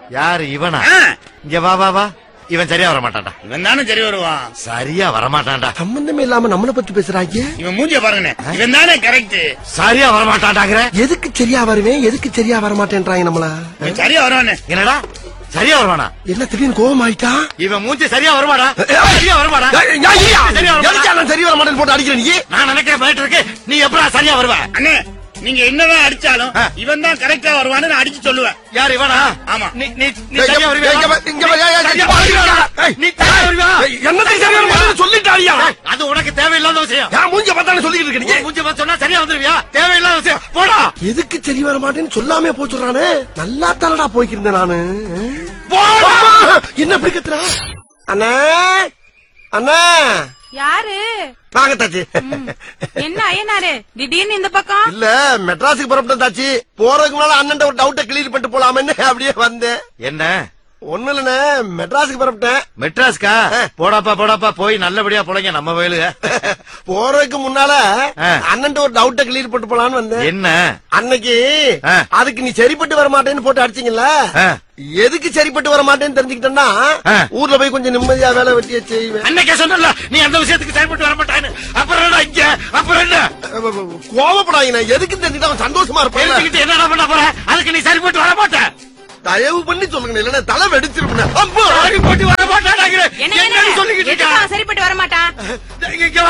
யாரு இவனா ஆ, இங்க வா வா வா இவன் சரியா வர மாட்டான்டா இவன் தானே சரி வருவான் சரியா வர மாட்டான்டா சம்பந்தமே இல்லாம நம்மள பத்தி பேசுறாங்க இவன் மூஞ்சிய பாருங்கண்ணே இவன் தானே கரெக்ட் சரியா வர மாட்டான்டாங்கிற எதுக்கு சரியா வருவேன் எதுக்கு சரியா வர மாட்டேன்றாங்க நம்மள இவன் சரியா வருவானே என்னடா சரியா வருவானா என்ன திடீர்னு கோவம் ஆயிட்டா இவன் மூஞ்சி சரியா வருமாடா சரியா வருமாடா சரியா வருமாடா? எதுக்கு நான் சரி வர மாட்டேன்னு போட்டு அடிக்கிறேன் நீ நான் நினைக்கிறேன் போயிட்டு இருக்கு நீ எப்படா சரியா வருவ அண்ணே நீங்க என்னதான் அடிச்சாலும் ஆ. இவன் தான் கரெக்டா வருவான்னு நான் அடிச்சு சொல்லுவேன் யார் இவனா ஆமா. நீ நீ நீ ஏய், சரியா வருவியா இங்க வா, இங்க வா, ஏய், ஏய், சரியா இங்க வா, வருவியா? ஏய், நீ சரியா வருவியா ஏய், என்னத்துக்கு சரியா வர மாட்டேன்னு சொல்லிட்டாடியா ஏய், அது உனக்கு தேவையில்லாத விஷயம் ஏன் மூஞ்ச பார்த்தானே சொல்லிக்கிட்டு உன் இருக்கீங்க மூஞ்சி பார்த்து சொன்னா சரியா வந்துருவியா தேவையில்லாத விஷயம் போடா எதுக்கு சரி வர மாட்டேன்னு சொல்லாமே போச்சுறானே நல்லா தானடா போய்க்கிருந்தேன் நானு போடா அம்மா, என்ன இப்படி கத்துறா அண்ணே அண்ணா யாரு வாங்க தாச்சி என்ன ஐயனாரு திடீர்னு இந்த பக்கம் இல்ல மெட்ராஸுக்கு புறப்பட்டேன் தாச்சி போறதுக்கு முன்னால அண்ணன் ஒரு டவுட்டை கிளியர் பண்ணிட்டு போலாமேன்னு அப்படியே வந்தேன் என்ன ஒண்ணு இல்லண்ணே மெட்ராஸுக்கு புறப்பட்டேன் மெட்ராஸ்கா ஆ. போடாப்பா போடாப்பா போய் நல்லபடியா போலங்க நம்ம வயலுக போறதுக்கு முன்னால ஆ. அண்ணன் ஒரு டவுட்டை கிளியர் பண்ணிட்டு போலான்னு வந்தேன் என்ன அன்னைக்கு ஆ. அதுக்கு நீ சரிப்பட்டு வர மாட்டேன்னு போட்டு அடிச்சீங்கல்ல ஆ. எதுக்கு சரிப்பட்டு வர மாட்டேன்னு தெரிஞ்சுக்கிட்டேன்னா ஆ. ஊர்ல போய் கொஞ்சம் நிம்மதியா வேலை வெட்டிய செய்வேன் அன்னைக்கே சொன்னல நீ அந்த விஷயத்துக்கு செயல்பட்டு வர மாட்டான்னு அப்புறம் என்ன இங்க அப்புறம் என்ன கோவப்படாதீங்க எதுக்கு தெரிஞ்சுட்டு அவன் சந்தோஷமா இருப்பான் தெரிஞ்சுக்கிட்டு என்னடா பண்ண போற அதுக்கு நீ சரிப்பட்டு வர மாட்ட தயவு பண்ணி சொல்லுங்க இல்லன்னா தலை வெடிச்சிருப்பேன் அப்போ சரிப்பட்டு வர மாட்டாடாங்கிற என்ன என்னன்னு என்ன சொல்லிக்கிட்டு எதுக்கு இருக்க அவன் சரிப்பட்டு வர மாட்டான் இங்க இங்க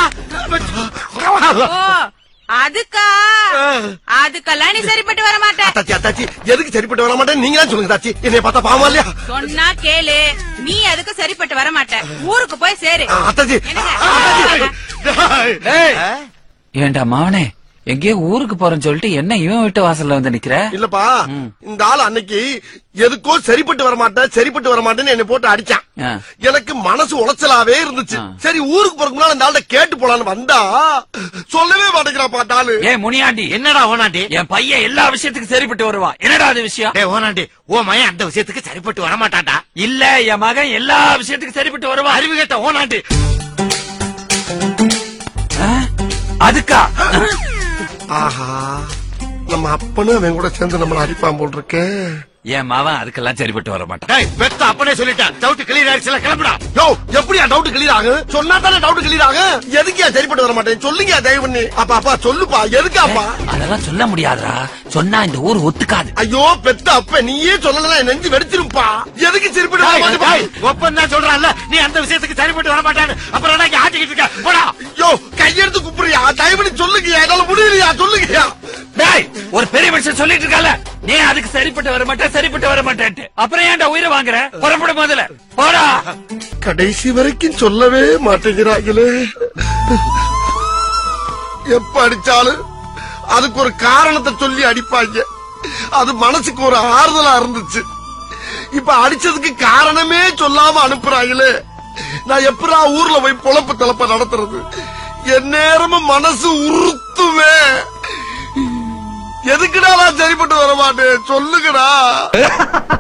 வா ஓ அதுக்கா அதுக்கெல்லாம் நீ சரிப்பட்டு வர மாட்ட அத்தாச்சி அத்தாச்சி எதுக்கு சரிப்பட்டு வர மாட்டேன் நீங்க தான் சொல்லுங்க தாச்சி என்னைய பார்த்தா பாவமா இல்லையா சொன்னா கேளு நீ அதுக்கு சரிப்பட்டு வர மாட்ட ஊருக்கு போய் சேரு ஆ, அத்தாச்சி என்னங்க? அத்தாச்சி டேய். ஏண்டா மாவனே எங்கேயோ ஊருக்கு போறேன்னு சொல்லிட்டு என்ன இவன் வீட்டு வாசல்ல வந்து நிக்கிற இல்லப்பா இந்த ஆள் அன்னைக்கு எதுக்கோ சரிப்பட்டு வர மாட்டேன் சரிப்பட்டு வர மாட்டேன்னு என்னை போட்டு அடிச்சான் ஆ. எனக்கு மனசு உளைச்சலாவே இருந்துச்சு ஆ. சரி ஊருக்கு போறதுக்கு முன்னால இந்த ஆள்கிட்ட கேட்டு போலான்னு வந்தா சொல்லவே மாட்டேங்கிறாப்பா இந்த ஆளு ஏ முனியாண்டி என்னடா ஓனாண்டி என் பையன் எல்லா விஷயத்துக்கும் சரிப்பட்டு வருவான் என்னடா அது விஷயம் டேய் ஓனாண்டி ஓ மயன் அந்த விஷயத்துக்கு சரிப்பட்டு வர மாட்டான்டா இல்ல என் மகன் எல்லா விஷயத்துக்கும் சரிப்பட்டு வருவான் அறிவு கேட்ட ஓனாண்டி ஆ? அதுக்கா ஆஹா நம்ம அப்பனும் அவன் கூட சேர்ந்து நம்மள அடிப்பான் போல் இருக்கே என் மவன் அதுக்கெல்லாம் சரிப்பட்டு வர மாட்டான் டேய் பெத்த அப்பனே சொல்லிட்டான் டவுட் கிளியர் ஆயிடுச்சுல கிளம்புடா யோ எப்படியா டவுட் கிளியர் ஆகும் சொன்னா தானே டவுட் கிளியர் ஆகும் எதுக்கியா சரிப்பட்டு வர மாட்டேன் சொல்லுங்க தயவு பண்ணி அப்பா அப்பா சொல்லுப்பா எதுக்காப்பா அதெல்லாம் சொல்ல முடியாதுடா சொன்னா இந்த ஊர் ஒத்துக்காது ஐயோ பெத்த அப்ப நீயே சொல்லலன்னா என் நெஞ்சு வெடிச்சிருப்பா எதுக்கு சரிப்பட்டு வர டேய், மாட்டேப்பா டேய், ஒப்பன் தான் சொல்றான்ல நீ அந்த விஷயத்துக்கு சரிப்பட்டு வர மாட்டான்னு அப்புறம் என்ன இங்க ஆட்டிக்கிட்டு இருக்க போடா ஐயோ கையெடுத்து குப்புறியா தயவு பண்ணி சொல்லுங்கயா என்னால முடியலையா சொல்லுங்கயா டேய் ஒரு பெரிய மனுஷன் சொல்லிட்டு இருக்கல நீ அதுக்கு சரிப்பட்டு வர மாட்டேன் சரிப்பட்டு வர மாட்டேன்ட்டு அப்புறம் ஏன்டா உயிரை வாங்குற புறப்பட முதல்ல போடா கடைசி வரைக்கும் சொல்லவே மாட்டேங்கிறாங்களே எப்ப அடிச்சாலும் அதுக்கு ஒரு காரணத்தை சொல்லி அடிப்பாங்க அது மனசுக்கு ஒரு ஆறுதலா இருந்துச்சு இப்ப அடிச்சதுக்கு காரணமே சொல்லாம அனுப்புறாங்களே நான் எப்படா ஊர்ல போய் பொழப்பு தலப்ப நடத்துறது என் நேரமும் மனசு உறுத்துமே எதுக்குடா நான் சரிப்பட்டு வர மாட்டேன் சொல்லுங்கடா